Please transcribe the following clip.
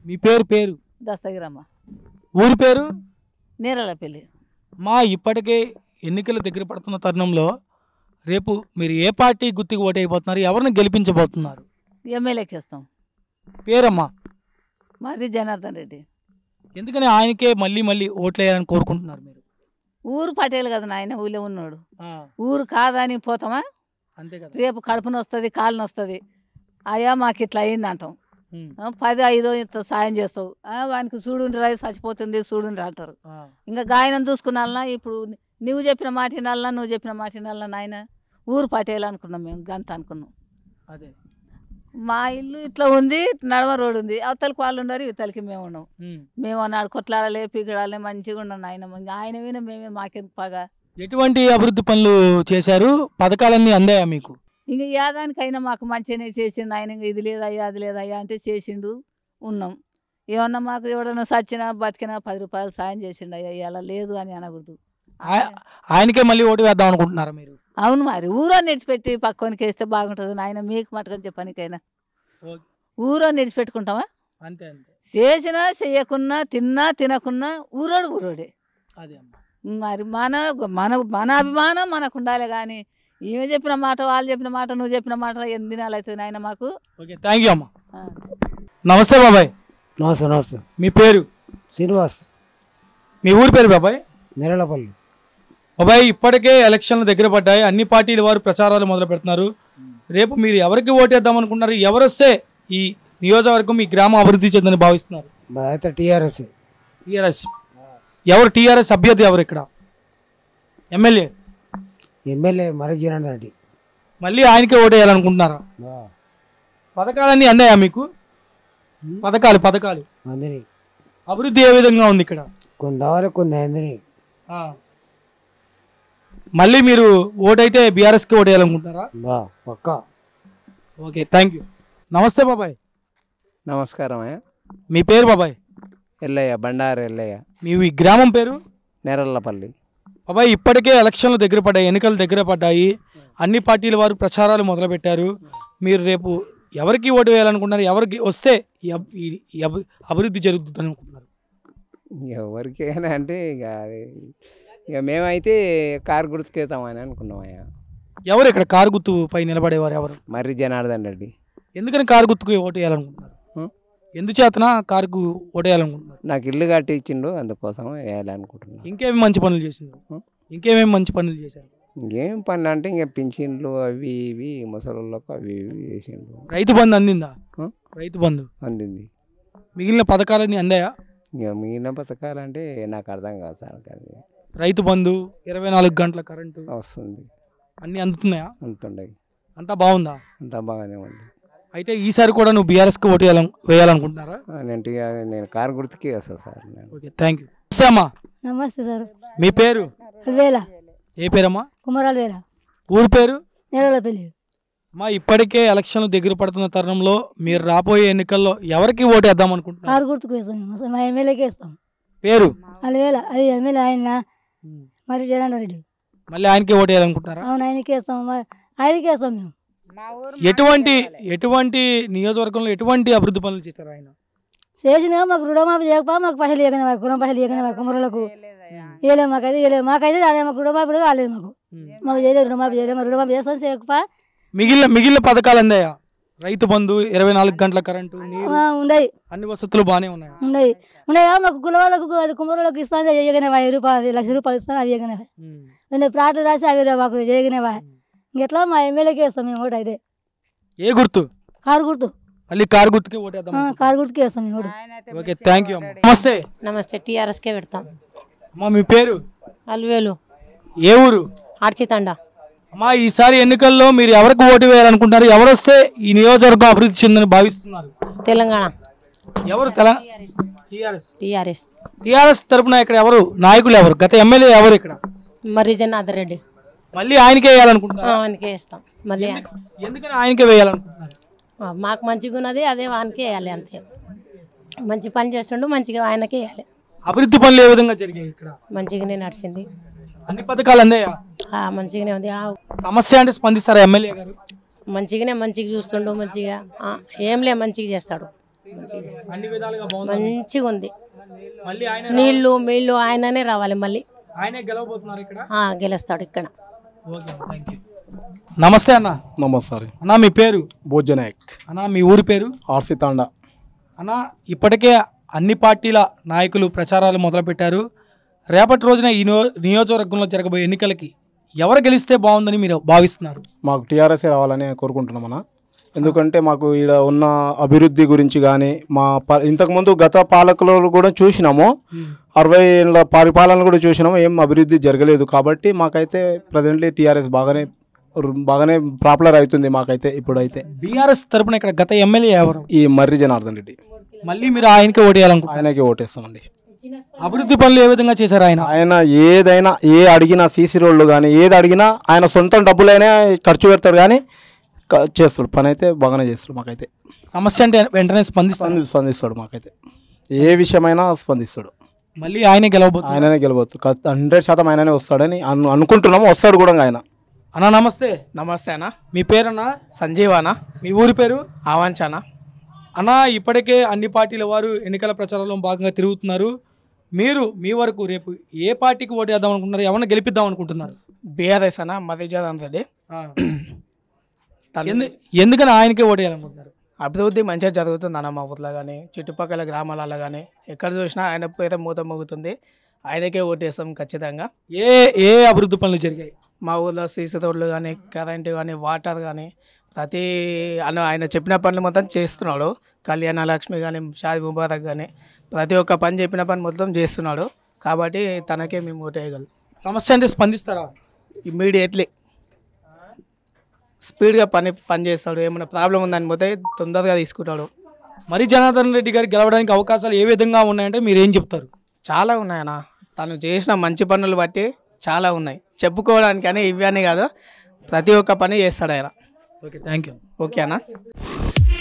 మీ పేరు పేరు దస్తగిరమ్మ ఊరి పేరు నీరల పెళ్ళి మా ఇప్పటికే ఎన్నికలు దగ్గర పడుతున్న తరుణంలో రేపు మీరు ఏ పార్టీ గుర్తుకు ఓటు అయిపోతున్నారు ఎవరిని గెలిపించబోతున్నారు ఎమ్మెల్యేకి ఇస్తాం పేరమ్మా మరి జనార్దన్ రెడ్డి ఎందుకని ఆయనకే మళ్ళీ మళ్ళీ ఓట్లు వేయాలని కోరుకుంటున్నారు మీరు ఊరు పటేలు కదా నాయన ఊళ్ళో ఉన్నాడు ఆ, ఊరు కాదని పోతామా అంతే కదా రేపు కడుపున వస్తుంది కాలున వస్తుంది అయ్యా మాకు ఇట్లా అయింది అంటాం ఉమ్, ఆ, పది ఐదో ఇంత సాయం చేస్తావు ఆ, వానికి చూడుండి రా చచ్చిపోతుంది చూడుండి రా అంటారు ఆ, ఇంకా గాయనం చూసుకున్నాళ్ళ ఇప్పుడు నువ్వు చెప్పిన మాట వినాలనా నువ్వు చెప్పిన మాట వినాలనా నాయన ఊరు పటేలు అనుకున్నాం మేము గంత అనుకున్నాం అదే మా ఇల్లు ఇట్లా ఉంది నడవ రోడ్డు ఉంది అవతలకి వాళ్ళు ఉన్నారు ఇవతలకి మేము ఉన్నాం ఉమ్. మేము అన్నాడు కొట్లాడాలి పీకడాలి మంచిగా ఉన్నాం ఆయన ఇంకా ఆయన విన మేమే మాకెందుకు పగా ఎటువంటి అభివృద్ధి పనులు చేశారు పథకాలన్నీ అందాయా మీకు ఇంకా యాదానికైనా మాకు మంచిగానే చేసిండు ఆయన ఇంకా ఇది లేదయ్యా అది లేదయ్యా అంటే చేసిండు ఉన్నాం ఏమన్నా మాకు ఎవడన్నా సచ్చినా బతికినా పది రూపాయలు సాయం చేసిండు అయ్యా ఇలా లేదు అని అనకూడదు ఆయ- ఆయనకే మళ్ళీ ఓటు వేద్దాం అనుకుంటున్నారా మీరు అవును మరి ఊరో నిడిచిపెట్టి పక్కోనికి వేస్తే బాగుంటుంది నాయన మీకు మటకని చెప్పనికైనా ఓకే. ఊరో నిడిచిపెట్టుకుంటామా అంతే అంతే చేసినా చెయ్యకున్నా తిన్నా తినకున్నా ఊరోడు ఊరోడే అదే అమ్మా మరి మన మన మన అభిమానం మనకు ఉండాలి కానీ ఈమె చెప్పిన మాట వాళ్ళు చెప్పిన మాట నువ్వు చెప్పిన మాట ఎన్ని దినాలు అవుతుంది నాయన మాకు ఓకే థ్యాంక్ యూ అమ్మా ఆ. నమస్తే బాబాయ్ నమస్తే నమస్తే మీ పేరు శ్రీనివాస్ మీ ఊరి పేరు బాబాయ్ నెరళపల్లి బాబాయ్ ఇప్పటికే ఎలక్షన్లు దగ్గర పడ్డాయి అన్ని పార్టీల వారు ప్రచారాలు మొదలు పెడుతున్నారు రేపు మీరు ఎవరికి ఓటేద్దాం అనుకుంటున్నారు ఎవరు వస్తే ఈ నియోజకవర్గం మీ గ్రామం అభివృద్ధి చెందని భావిస్తున్నారు అయితే టీఆర్ఎస్ టీఆర్ఎస్ ఎవరు టీఆర్ఎస్ అభ్యర్థి ఎవరు ఇక్కడ ఎమ్మెల్యే ఎమ్మెల్యే మరి జనార్దన్ రెడ్డి మళ్ళీ ఆయనకే ఓటేయాలనుకుంటున్నారా పథకాలన్నీ అందాయా మీకు పథకాలు పథకాలు అందరి అభివృద్ధి ఏ విధంగా ఉంది ఇక్కడ కొన్ని రావాలి కొన్ని అందరి ఆ. మళ్ళీ మీరు ఓటైతే బీఆర్ఎస్కి ఓటేయాలనుకుంటున్నారా బా పక్క ఓకే థ్యాంక్ యూ నమస్తే బాబాయ్ నమస్కారం అయ్యా మీ పేరు బాబాయ్ ఎల్లయ్య బండారు ఎల్లయ్య మీ ఈ గ్రామం పేరు నేరళ్ళపల్లి బాబాయ్ ఇప్పటికే ఎలక్షన్లు దగ్గర పడ్డాయి ఎన్నికలు దగ్గర పడ్డాయి అన్ని పార్టీల వారు ప్రచారాలు మొదలుపెట్టారు మీరు రేపు ఎవరికి ఓటు వేయాలనుకుంటున్నారు ఎవరికి వస్తే ఈ అబ్- ఈ- ఈ అబ్- అభివృద్ధి జరుగుతుంది అనుకుంటున్నారు ఎవరికైనా అంటే ఇక అది ఇక మేమైతే కారు గుర్తుకెళ్తామని అనుకున్నాం అయ్యా ఎవరు ఇక్కడ కారు గుర్తు పై నిలబడేవారు ఎవరు మర్రి జనార్దన్ రెడ్డి ఎందుకని కారు గుర్తుకు ఓటు వేయాలనుకుంటున్నారు హ్మ్? ఎందుచేతన కారుకు ఓటు వేయాలనుకుంటున్నారు నాకు ఇల్లు కట్టి ఇచ్చిండు అందుకోసం వేయాలనుకుంటున్నాను ఇంకేమి మంచి పనులు చేసిండ్రు హ్మ్? ఇంకేమేమి మంచి పనులు చేశారు ఇంకేం పని అంటే ఇంకా పింఛన్లు అవి ఇవి ముసలోళ్ళకు అవి ఇవి చేసిండు రైతు బంధు అందిందా హ్మ్? రైతు బంధు అందింది మిగిలిన పథకాలన్నీ అందాయా ఇక మిగిలిన పథకాలంటే నాకు అర్థం కాదు సార్ అది రైతు బంధు ఇరవై నాలుగు గంటల కరెంటు వస్తుంది అన్నీ అందుతున్నాయా అంతుండయి అంతా బాగుందా అంతా బాగానే ఉంది అయితే ఈసారి కూడా నువ్వు బీఆర్ఎస్కి ఓటు వేయాలను వేయాలనుకుంటున్నారా ఆ, నేను టీ- నేను కారు గుర్తుకి వస్తాను సార్ నేను ఓకే థ్యాంక్ యూ అమ్మా నమస్తే సార్ మీ పేరు అల్వేల ఏ పేరమ్మా కుమారాల్వేల ఊరి పేరు నేరళపల్లి మా ఇప్పటికే ఎలక్షన్లు దగ్గర పడుతున్న తరుణంలో మీరు రాబోయే ఎన్నికల్లో ఎవరికి ఓటు వేద్దాం అనుకుంటున్నారు కారు గుర్తుకు వేస్తాం మేము అసలు మా ఎమ్మెల్యేకి వేస్తాం పేరు అల్వేల అది ఎమ్మెల్యే ఆయన మరి జగన్ రెడ్డి మళ్ళీ ఆయనకి ఓటు వేయాలనుకుంటున్నారా అవును ఆయనకి వేస్తాం మరి ఆయనకి వేస్తాం మేము ఎటువంటి ఎటువంటి నియోజకవర్గంలో ఎటువంటి అభివృద్ధి పనులు చేశారు ఆయన చేసినా మాకు రుణమాఫీ చేయకపో మాకు పైసలు ఇవ్వకనే మాకు కులం పైసలు ఇవ్వకనే మాకు కుమరులకు ఇవ్వలేము మాకైతే ఇవ్వలేదు మాకైతే రాలేదు మాకు రుణమాఫీ కూడా కాలేదు మాకు మాకు చేయలేదు రుణమాఫీ చేయలేదు మాకు రుణమాఫీ చేస్తాం చేయకపో మిగిలిన మిగిలిన పథకాలు అందాయా రైతు బంధు ఇరవై నాలుగు గంటల కరెంటు నీరు ఉండయి అన్ని వసతులు బాగానే ఉన్నాయి ఉండయి ఉండయా మాకు కుల వాళ్ళకు అది కుమరులకు ఇస్తాను చేయగనే వెయ్యి రూపాయలు లక్ష రూపాయలు ఇస్తాను అవి ఇవ్వగనే నేను ప్లాట్లు రాసి అవి రా- మాకు చేయగనేవా ఇంకెట్లా మా ఎమ్మెల్యేకి వేస్తాం మేము ఓటు అయితే ఏ గుర్తు కారు గుర్తు మళ్ళీ కారు గుర్తుకి ఓటు వేద్దాం ఆ, కారు గుర్తుకి వేస్తాం మేము ఓటు ఓకే థ్యాంక్ యూ అమ్మా నమస్తే నమస్తే టీఆర్ఎస్కే పెడతాం అమ్మా మీ పేరు అల్వేలు ఏ ఊరు ఆర్చితండ అమ్మా ఈసారి ఎన్నికల్లో మీరు ఎవరికి ఓటు వేయాలనుకుంటున్నారు ఎవరు వస్తే ఈ నియోజకవర్గం అభివృద్ధి చెందని భావిస్తున్నారు తెలంగాణ ఎవరు తెల టీఆర్ఎస్ టీఆర్ఎస్ టీఆర్ఎస్ తరపున ఇక్కడ ఎవరు నాయకులు ఎవరు గత ఎమ్మెల్యే ఎవరు ఇక్కడ మర్రి జనార్దన్ రెడ్డి మళ్ళీ ఆయనకే వేయాలనుకుంటున్నారు వానికి వేస్తాం మళ్ళీ ఎందుకని ఆయనకే వేయాలనుకుంటున్నారు ఆ, మాకు మంచిగా ఉన్నది అదే వానికి వేయాలి అంతే మంచి పని చేస్తుండు మంచిగా ఆయనకే వేయాలి అభివృద్ధి పనులు ఏ విధంగా జరిగాయి ఇక్కడ మంచిగానే నడిచింది అన్ని పథకాలు అందాయా ఆ, మంచిగానే ఉంది ఆ, సమస్య అంటే స్పందిస్తారా ఎమ్మెల్యే గారు మంచిగానే మంచిగా చూస్తుండు మంచిగా ఆ, ఏం లే మంచిగా చేస్తాడు అన్ని విధాలుగా బాగుంది మంచిగా ఉంది మళ్ళీ ఆయన నీళ్ళు మీళ్ళు ఆయననే రావాలి మళ్ళీ ఆయనే గెలవబోతున్నారు ఇక్కడ ఆ, గెలుస్తాడు ఇక్కడ ఓకే థ్యాంక్ యూ నమస్తే అన్న నమస్కారం అన్న మీ పేరు భోజనాయక్ అన్న మీ ఊరి పేరు ఆర్సి తాండా అన్న ఇప్పటికే అన్ని పార్టీల నాయకులు ప్రచారాలు మొదలుపెట్టారు రేపటి రోజున ఈ నియో నియోజకవర్గంలో జరగబోయే ఎన్నికలకి ఎవరు గెలిస్తే బాగుందని మీరు భావిస్తున్నారు మాకు టీఆర్ఎస్ఏ రావాలని కోరుకుంటున్నాం అన్న ఎందుకంటే మాకు ఇక్కడ ఉన్న అభివృద్ధి గురించి కానీ మా ప ఇంతకుముందు గత పాలకులు కూడా చూసినాము అరవై ఏళ్ళ పరిపాలన కూడా చూసినాము ఏం అభివృద్ధి జరగలేదు కాబట్టి మాకైతే ప్రజెంట్లీ టీఆర్ఎస్ బాగానే బాగానే పాపులర్ అవుతుంది మాకైతే ఇప్పుడైతే బీఆర్ఎస్ తరపున ఇక్కడ గత ఎమ్మెల్యే ఎవరు ఈ మర్రి జనార్దన్ రెడ్డి మళ్ళీ మీరు ఆయనకే ఓటేయాలనుకుంటున్నారు ఆయనకి ఓటేస్తామండి అభివృద్ధి పనులు ఏ విధంగా చేశారు ఆయన ఆయన ఏదైనా ఏ అడిగినా సీసీ రోడ్లు కానీ ఏది అడిగినా ఆయన సొంతం డబ్బులైనా ఖర్చు పెడతాడు కానీ క- చేస్తాడు పని అయితే బాగానే చేస్తాడు మాకైతే సమస్య అంటే వెంటనే స్పందిస్తాను స్పంది స్పందిస్తాడు మాకైతే ఏ విషయమైనా స్పందిస్తాడు మళ్ళీ ఆయనే గెలవబోతున్నారు ఆయననే గెలవచ్చు హండ్రెడ్ శాతం ఆయననే వస్తాడని అను అనుకుంటున్నాము వస్తాడు కూడా ఆయన అన్న నమస్తే నమస్తే అన్న మీ పేరన్నా సంజీవానా మీ ఊరి పేరు ఆవాంచానా అన్న ఇప్పటికే అన్ని పార్టీల వారు ఎన్నికల ప్రచారంలో భాగంగా తిరుగుతున్నారు మీరు మీ వరకు రేపు ఏ పార్టీకి ఓటు వేద్దాం అనుకుంటున్నారు ఎవరిని గెలిపిద్దాం అనుకుంటున్నారు బీఆర్ఎస్ అన్న మధుజాదన్ రెడ్డి తను ఎందు- ఎందుకని ఆయనకే ఓటు వేయాలనుకుంటున్నారు అభివృద్ధి మంచిగా జరుగుతుంది అన్న మా ఊర్లో కానీ చుట్టుపక్కల గ్రామాలలో కానీ ఎక్కడ చూసినా ఆయన పేరు మూత మోగుతుంది ఆయనకే ఓటేస్తాం ఖచ్చితంగా ఏ ఏ అభివృద్ధి పనులు జరిగాయి మా ఊర్లో సీసీ రోడ్లు కానీ కరెంటు కానీ వాటర్ కానీ ప్రతి అన్న ఆయన చెప్పిన పనులు మొత్తం చేస్తున్నాడు కళ్యాణ లక్ష్మి కానీ షాది ముబారక్ కానీ ప్రతి ఒక్క పని చెప్పిన పని మొత్తం చేస్తున్నాడు కాబట్టి తనకే మేము ఓటేయగలం సమస్య అంటే స్పందిస్తారా ఇమ్మీడియట్లీ స్పీడ్గా పని పని చేస్తాడు ఏమైనా ప్రాబ్లం ఉందని పోతే తొందరగా తీసుకుంటాడు మరి జనార్దన్ రెడ్డి గారు గెలవడానికి అవకాశాలు ఏ విధంగా ఉన్నాయంటే మీరు ఏం చెప్తారు చాలా ఉన్నాయన్న తను చేసిన మంచి పనులు బట్టి చాలా ఉన్నాయి చెప్పుకోవడానికి అని ఇవి అని కాదు ప్రతి ఒక్క పని చేస్తాడు ఆయన ఓకే థ్యాంక్ యూ ఓకే అన్న